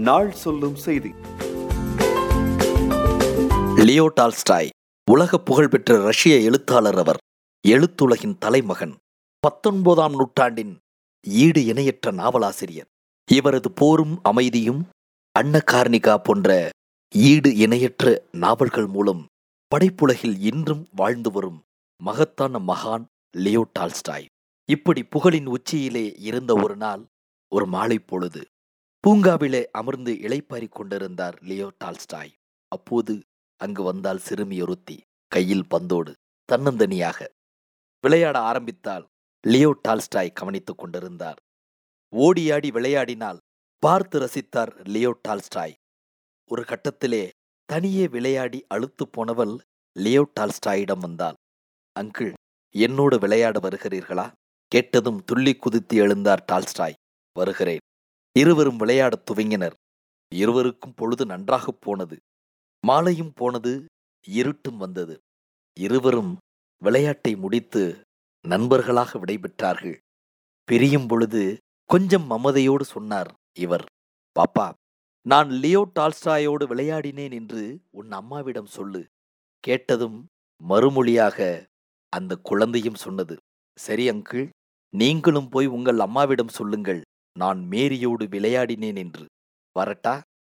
நாள் சொல்லும் செய்தி லியோ டால்ஸ்டாய் உலக புகழ்பெற்ற ரஷ்ய எழுத்தாளர் அவர் எழுத்துலகின் தலைமகன் பத்தொன்பதாம் நூற்றாண்டின் ஈடு இணையற்ற நாவலாசிரியர் இவரது போரும் அமைதியும் அன்ன கார்னிகா போன்ற ஈடு இணையற்ற நாவல்கள் மூலம் படைப்புலகில் இன்றும் வாழ்ந்து வரும் மகத்தான மகான் லியோ டால்ஸ்டாய் இப்படி புகழின் உச்சியிலே இருந்த ஒரு நாள் ஒரு மாலை பொழுது பூங்காவிலே அமர்ந்து இளைப்பாரிக் கொண்டிருந்தார் லியோ டால்ஸ்டாய் அப்போது அங்கு வந்தால் சிறுமி ஒருத்தி கையில் பந்தோடு தன்னந்தனியாக விளையாட ஆரம்பித்தால் லியோ டால்ஸ்டாய் கவனித்துக் கொண்டிருந்தார் ஓடியாடி விளையாடினால் பார்த்து ரசித்தார் லியோ டால்ஸ்டாய் ஒரு கட்டத்திலே தனியே விளையாடி அழுத்து போனவள் லியோ டால்ஸ்டாயிடம் வந்தாள் அங்கிள் என்னோடு விளையாட வருகிறீர்களா கேட்டதும் துள்ளி குதித்து எழுந்தார் டால்ஸ்டாய் வருகிறேன் இருவரும் விளையாடத் துவங்கினர் இருவருக்கும் பொழுது நன்றாகப் போனது மாலையும் போனது இருட்டும் வந்தது இருவரும் விளையாட்டை முடித்து நண்பர்களாக விடைபெற்றார்கள் பிரியும் பொழுது கொஞ்சம் மமதையோடு சொன்னார் இவர் பாப்பா நான் லியோ டால்ஸ்டாயோடு விளையாடினேன் என்று உன் அம்மாவிடம் சொல்லு கேட்டதும் மறுமொழியாக அந்த குழந்தையும் சொன்னது சரி அங்கிள் நீங்களும் போய் உங்கள் அம்மாவிடம் சொல்லுங்கள் நான் மேரியோடு விளையாடினேன் என்று வரட்டா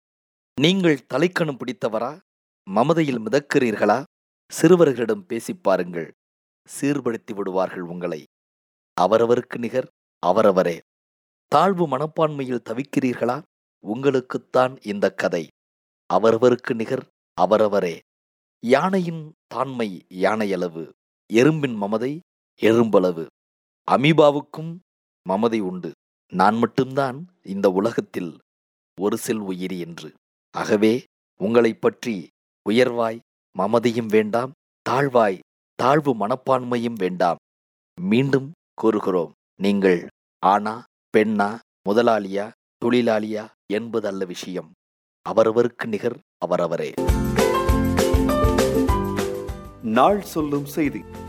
நீங்கள் தலைக்கணம் பிடித்தவரா மமதையில் மிதக்கிறீர்களா சிறுவர்களிடம் பேசிப் பாருங்கள் சீர்படுத்தி விடுவார்கள் உங்களை அவரவருக்கு நிகர் அவரவரே தாழ்வு மனப்பான்மையில் தவிக்கிறீர்களா உங்களுக்குத்தான் இந்த கதை அவரவருக்கு நிகர் அவரவரே யானையின் தாண்மை யானையளவு எறும்பின் மமதை எறும்பளவு அமீபாவுக்கும் மமதை உண்டு நான் மட்டும்தான் இந்த உலகத்தில் ஒரு செல் உயிரி என்று ஆகவே உங்களைப் பற்றி உயர்வாய் மமதையும் வேண்டாம் தாழ்வாய் தாழ்வு மனப்பான்மையும் வேண்டாம் மீண்டும் கூறுகிறோம் நீங்கள் ஆணா பெண்ணா முதலாளியா தொழிலாளியா என்பதல்ல விஷயம் அவரவருக்கு நிகர் அவரவரே நாள் சொல்லும் செய்தி